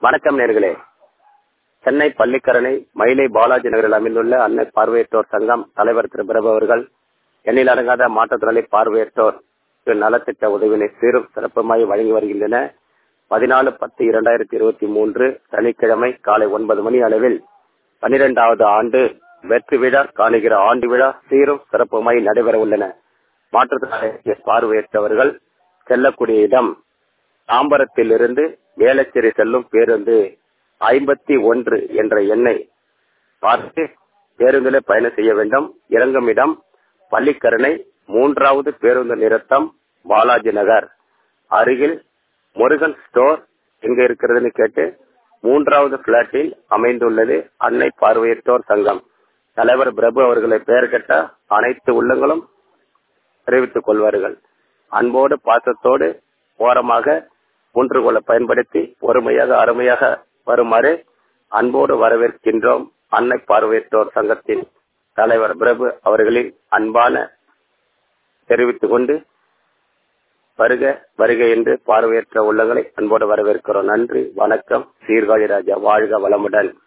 வணக்கம் நேர்களே சென்னை பள்ளிக்கரணை மயிலை பாலாஜி நகரில் அமைந்துள்ள அன்னை பார்வையற்றோர் சங்கம் தலைவர் திரு பிரபு அவர்கள் எண்ணில் அடங்காத மாற்றுத்திறனை பார்வையற்றோர் நலத்திட்ட உதவினை சீரும் சிறப்புமாய் வழங்கி வருகின்றன பதினாலு பத்து இரண்டாயிரத்தி இருபத்தி மூன்று சனிக்கிழமை காலை ஒன்பது மணி அளவில் பனிரெண்டாவது ஆண்டு வெற்றி விழா காணுகிற ஆண்டு விழா சீரும் சிறப்புமாய் நடைபெற உள்ளன மாற்றுத்திறனாளி பார்வையற்றவர்கள் செல்லக்கூடிய இடம் தாம்பரத்தில் இருந்து வேளச்சேரி செல்லும் பேருந்து ஐம்பத்தி ஒன்று என்ற எண்ணை பார்த்து பேருந்தில பயணம் செய்ய வேண்டும் இறங்கும் இடம் பள்ளிக்கரணை மூன்றாவது பேருந்து நிறுத்தம் பாலாஜி நகர் அருகில் முருகன் ஸ்டோர் எங்க இருக்கிறதுன்னு கேட்டு மூன்றாவது பிளாட்டில் அமைந்துள்ளது அன்னை பார்வையற்றோர் சங்கம் தலைவர் பிரபு அவர்களை பெயர் கட்ட அனைத்து உள்ளங்களும் தெரிவித்துக் கொள்வார்கள் அன்போடு பாசத்தோடு ஓரமாக ஊன்றுகோலை பயன்படுத்தி பொறுமையாக அருமையாக வருமாறு அன்போடு வரவேற்கின்றோம் அன்னை பார்வையற்றோர் சங்கத்தின் தலைவர் பிரபு அவர்களின் அன்பான தெரிவித்துக் கொண்டு வருக வருக என்று பார்வையற்ற உள்ளங்களை அன்போடு வரவேற்கிறோம் நன்றி வணக்கம் சீர்காழி ராஜா வாழ்க வளமுடன்